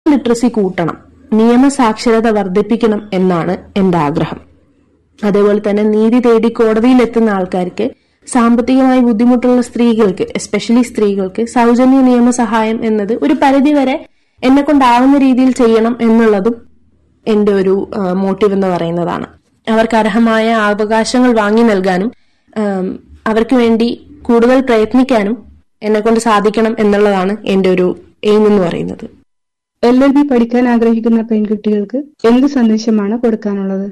literacy കൂട്ടണം നിയമസാക്ഷരത വർദ്ധിപ്പിക്കണം എന്നാണ് എന്റെ ആഗ്രഹം അതേപോലെ തന്നെ നീതി തേടി കോടതിയിൽ എത്തുന്ന ആൾക്കാർക്ക് സാമ്പത്തികമായി ബുദ്ധിമുട്ടുള്ള സ്ത്രീകൾക്ക് എസ്പെഷ്യലി സ്ത്രീകൾക്ക് സൗജന്യ നിയമസഹായം എന്നത് ഒരു പരിധിവരെ എന്നെ കൊണ്ടാവുന്ന രീതിയിൽ ചെയ്യണം എന്നുള്ളതും എന്റെ ഒരു മോട്ടീവ് എന്ന് പറയുന്നതാണ് അവർക്ക് അർഹമായ അവകാശങ്ങൾ വാങ്ങി നൽകാനും ആം, അവർക്ക് വേണ്ടി കൂടുതൽ പ്രയത്നിക്കാനും എന്നെ കൊണ്ട് സാധിക്കണം എന്നുള്ളതാണ് എന്റെ ഒരു എയിം എന്ന് പറയുന്നത് എൽ എൽ ബി പഠിക്കാൻ ആഗ്രഹിക്കുന്ന പെൺകുട്ടികൾക്ക് എന്ത് സന്ദേശമാണ് കൊടുക്കാനുള്ളത്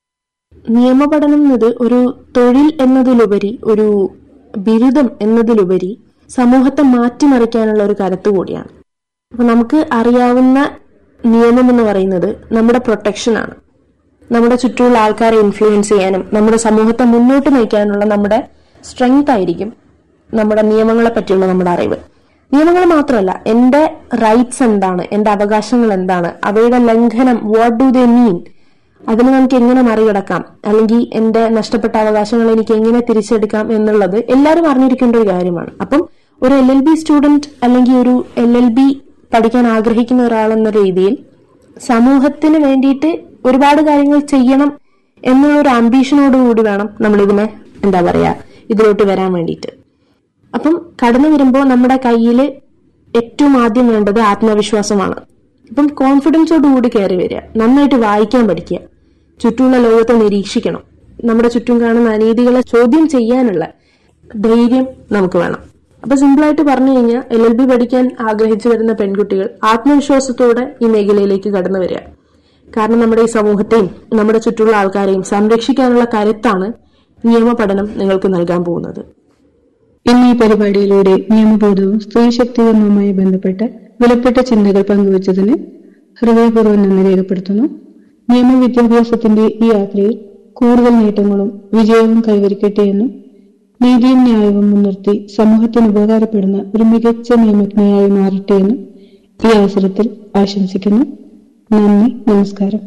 നിയമപഠനം എന്നത് ഒരു തൊഴിൽ എന്നതിലുപരി ഒരു ബിരുദം എന്നതിലുപരി സമൂഹത്തെ മാറ്റിമറിക്കാനുള്ള ഒരു കരുത്ത് കൂടിയാണ് അപ്പൊ നമുക്ക് അറിയാവുന്ന നിയമം എന്ന് പറയുന്നത് നമ്മുടെ പ്രൊട്ടക്ഷനാണ് നമ്മുടെ ചുറ്റുമുള്ള ആൾക്കാരെ ഇൻഫ്ലുവൻസ് ചെയ്യാനും നമ്മുടെ സമൂഹത്തെ മുന്നോട്ട് നയിക്കാനുള്ള നമ്മുടെ സ്ട്രെങ്ത് ആയിരിക്കും നമ്മുടെ നിയമങ്ങളെ പറ്റിയുള്ള നമ്മുടെ അറിവ് നിയമങ്ങൾ മാത്രമല്ല എന്റെ റൈറ്റ്സ് എന്താണ് എന്റെ അവകാശങ്ങൾ എന്താണ് അവയുടെ ലംഘനം വാട്ട് ഡു ദേ മീൻ അതിന് നമുക്ക് എങ്ങനെ മറികടക്കാം അല്ലെങ്കിൽ എന്റെ നഷ്ടപ്പെട്ട അവകാശങ്ങൾ എനിക്ക് എങ്ങനെ തിരിച്ചെടുക്കാം എന്നുള്ളത് എല്ലാവരും അറിഞ്ഞിരിക്കേണ്ട ഒരു കാര്യമാണ് അപ്പം ഒരു എൽ എൽ ബി സ്റ്റുഡന്റ് അല്ലെങ്കിൽ ഒരു എൽ എൽ ബി പഠിക്കാൻ ആഗ്രഹിക്കുന്ന ഒരാൾ എന്ന രീതിയിൽ സമൂഹത്തിന് വേണ്ടിയിട്ട് ഒരുപാട് കാര്യങ്ങൾ ചെയ്യണം എന്നുള്ള ഒരു ആംബീഷനോട് കൂടി വേണം നമ്മൾ ഇതിനെ എന്താ പറയാ ഇതിലോട്ട് വരാൻ വേണ്ടിയിട്ട് അപ്പം കടന്നു വരുമ്പോൾ നമ്മുടെ കയ്യിൽ ഏറ്റവും ആദ്യം വേണ്ടത് ആത്മവിശ്വാസമാണ് അപ്പം കോൺഫിഡൻസോടുകൂടി കയറി വരിക നന്നായിട്ട് വായിക്കാൻ പഠിക്കുക ചുറ്റുമുള്ള ലോകത്തെ നിരീക്ഷിക്കണം നമ്മുടെ ചുറ്റും കാണുന്ന അനീതികളെ ചോദ്യം ചെയ്യാനുള്ള ധൈര്യം നമുക്ക് വേണം അപ്പൊ സിമ്പിളായിട്ട് പറഞ്ഞു കഴിഞ്ഞാൽ എൽ എൽ ബി പഠിക്കാൻ ആഗ്രഹിച്ചു വരുന്ന പെൺകുട്ടികൾ ആത്മവിശ്വാസത്തോടെ ഈ മേഖലയിലേക്ക് കടന്നു വരിക കാരണം നമ്മുടെ ഈ സമൂഹത്തെയും നമ്മുടെ ചുറ്റുള്ള ആൾക്കാരെയും സംരക്ഷിക്കാനുള്ള കരുത്താണ് നിയമ പഠനം നിങ്ങൾക്ക് നൽകാൻ പോകുന്നത് ഇന്ന് ഈ പരിപാടിയിലൂടെ നിയമബോധവും സ്ത്രീ ശക്തീകരണവുമായി ബന്ധപ്പെട്ട വിലപ്പെട്ട ചിന്തകൾ പങ്കുവച്ചതിന് ഹൃദയപൂർവ്വം നന്ദി രേഖപ്പെടുത്തുന്നു നിയമവിദ്യാഭ്യാസത്തിന്റെ ഈ യാത്രയിൽ കൂടുതൽ നേട്ടങ്ങളും വിജയവും കൈവരിക്കട്ടെ എന്നും നീതിയും ന്യായവും മുൻനിർത്തി സമൂഹത്തിന് ഉപകാരപ്പെടുന്ന ഒരു മികച്ച നിയമജ്ഞയായി മാറട്ടെ എന്നും ഈ അവസരത്തിൽ ആശംസിക്കുന്നു നന്ദി നമസ്കാരം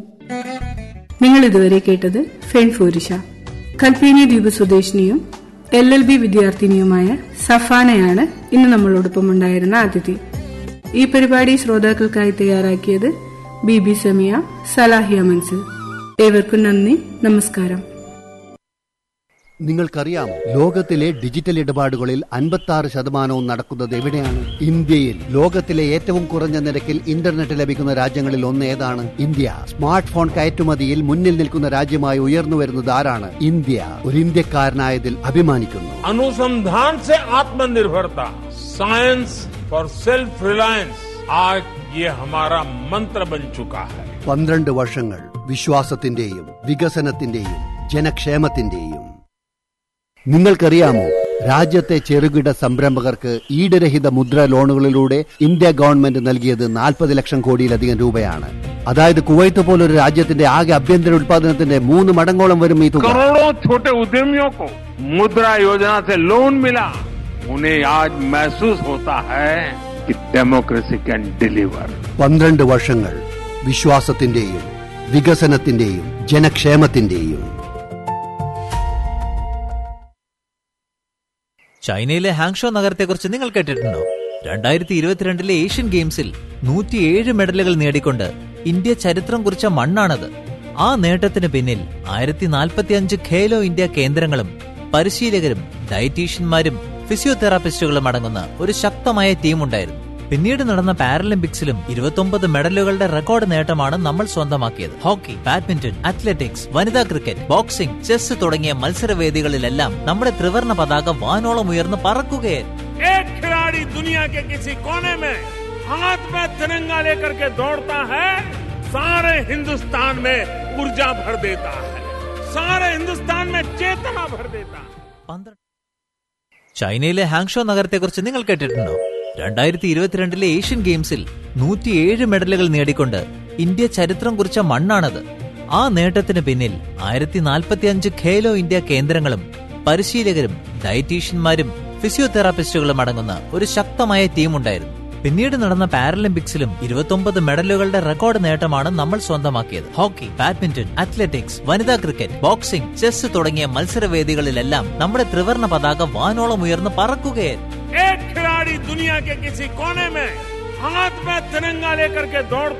നിങ്ങൾ ഇതുവരെ കേട്ടത് ഫെൺ ഫോരിഷ കൽപ്പേനി ദ്വീപ് സ്വദേശിനിയും എൽ എൽ ബി വിദ്യാർത്ഥിനിയുമായ സഫാനയാണ് ഇന്ന് നമ്മളോടൊപ്പം ഉണ്ടായിരുന്ന അതിഥി ഈ പരിപാടി ശ്രോതാക്കൾക്കായി തയ്യാറാക്കിയത് ബി ബി സമീയ സലാഹിയ മൻസിൽ ഏവർക്കും നന്ദി നമസ്കാരം നിങ്ങൾക്കറിയാമോ ലോകത്തിലെ ഡിജിറ്റൽ ഇടപാടുകളിൽ അൻപത്തി ആറ് ശതമാനവും നടക്കുന്നത് എവിടെയാണ് ഇന്ത്യയിൽ ലോകത്തിലെ ഏറ്റവും കുറഞ്ഞ നിരക്കിൽ ഇന്റർനെറ്റ് ലഭിക്കുന്ന രാജ്യങ്ങളിൽ ഒന്ന് ഏതാണ് ഇന്ത്യ സ്മാർട്ട് ഫോൺ കയറ്റുമതിയിൽ മുന്നിൽ നിൽക്കുന്ന രാജ്യമായി ഉയർന്നു വരുന്നത് ആരാണ് ഇന്ത്യ ഒരു ഇന്ത്യക്കാരനായതിൽ അഭിമാനിക്കുന്നു अनुसंधान से आत्मनिर्भरता साइंस फॉर सेल्फ रिलायंस आज ये हमारा मंत्र बन चुका है പന്ത്രണ്ട് വർഷങ്ങൾ വിശ്വാസത്തിന്റെയും വികസനത്തിന്റെയും ജനക്ഷേമത്തിന്റെയും നിങ്ങൾക്കറിയാമോ രാജ്യത്തെ ചെറുകിട സംരംഭകർക്ക് ഈടുരഹിത മുദ്ര ലോണുകളിലൂടെ ഇന്ത്യ ഗവൺമെന്റ് നൽകിയത് നാൽപ്പത് ലക്ഷം കോടിയിലധികം രൂപയാണ് അതായത് കുവൈത്ത് പോലൊരു രാജ്യത്തിന്റെ ആകെ ആഭ്യന്തര ഉത്പാദനത്തിന്റെ മൂന്ന് മടങ്ങോളം വരും ഈ തുക करोड़ों छोटे उद्यमियों को मुद्रा योजना से लोन मिला उन्हें आज महसूस होता है कि डेमोक्रेसी कैन डिलीवर പന്ത്രണ്ട് വർഷങ്ങൾ വിശ്വാസത്തിന്റെയും വികസനത്തിന്റെയും ജനക്ഷേമത്തിന്റെയും ചൈനയിലെ ഹാങ്ഷോ നഗരത്തെക്കുറിച്ച് നിങ്ങൾ കേട്ടിട്ടുണ്ടോ രണ്ടായിരത്തി ഇരുപത്തിരണ്ടിലെ ഏഷ്യൻ ഗെയിംസിൽ നൂറ്റിയേഴ് മെഡലുകൾ നേടിക്കൊണ്ട് ഇന്ത്യ ചരിത്രം കുറിച്ച മണ്ണാണത് ആ നേട്ടത്തിന് പിന്നിൽ ആയിരത്തി നാൽപ്പത്തിയഞ്ച് ഖേലോ ഇന്ത്യ കേന്ദ്രങ്ങളും പരിശീലകരും ഡയറ്റീഷ്യന്മാരും ഫിസിയോതെറാപ്പിസ്റ്റുകളും അടങ്ങുന്ന ഒരു ശക്തമായ ടീമുണ്ടായിരുന്നു പിന്നീട് നടന്ന പാരലിമ്പിക്സിലും ഇരുപത്തൊമ്പത് മെഡലുകളുടെ റെക്കോർഡ് നേട്ടമാണ് നമ്മൾ സ്വന്തമാക്കിയത് ഹോക്കി ബാഡ്മിന്റൺ അത്ലറ്റിക്സ് വനിതാ ക്രിക്കറ്റ് ബോക്സിംഗ് ചെസ് തുടങ്ങിയ മത്സരവേദികളിലെല്ലാം നമ്മുടെ ത്രിവർണ പതാക വാനോളം ഉയർന്ന് പറക്കുകയായിരുന്നു एक खिलाड़ी दुनिया के किसी कोने में हाथ में तिरंगा लेकर के दौड़ता है सारे हिंदुस्तान में ऊर्जा भर देता है सारे हिंदुस्तान में चेतना भर देता है പന്ത്രണ്ട് ചൈനയിലെ ഹാങ്ഷോ നഗരത്തെക്കുറിച്ച് നിങ്ങൾ കേട്ടിട്ടുണ്ടോ രണ്ടായിരത്തി ഇരുപത്തിരണ്ടിലെ ഏഷ്യൻ ഗെയിംസിൽ നൂറ്റിയേഴ് മെഡലുകൾ നേടിക്കൊണ്ട് ഇന്ത്യ ചരിത്രം കുറിച്ച മണ്ണാണത് ആ നേട്ടത്തിന് പിന്നിൽ ആയിരത്തി നാൽപ്പത്തിയഞ്ച് ഖേലോ ഇന്ത്യ കേന്ദ്രങ്ങളും പരിശീലകരും ഡയറ്റീഷ്യന്മാരും ഫിസിയോതെറാപ്പിസ്റ്റുകളും അടങ്ങുന്ന ഒരു ശക്തമായ ടീമുണ്ടായിരുന്നു പിന്നീട് നടന്ന പാരലിമ്പിക്സിലും ഇരുപത്തൊമ്പത് മെഡലുകളുടെ റെക്കോർഡ് നേട്ടമാണ് നമ്മൾ സ്വന്തമാക്കിയത് ഹോക്കി ബാഡ്മിന്റൺ അത്ലറ്റിക്സ് വനിതാ ക്രിക്കറ്റ് ബോക്സിംഗ് ചെസ് തുടങ്ങിയ മത്സരവേദികളിലെല്ലാം നമ്മുടെ ത്രിവർണ പതാക വാനോളം ഉയർന്ന് പറക്കുകയായിരുന്നു एक खिलाड़ी दुनिया के किसी कोने में हाथ में तिरंगा लेकर के दौड़ता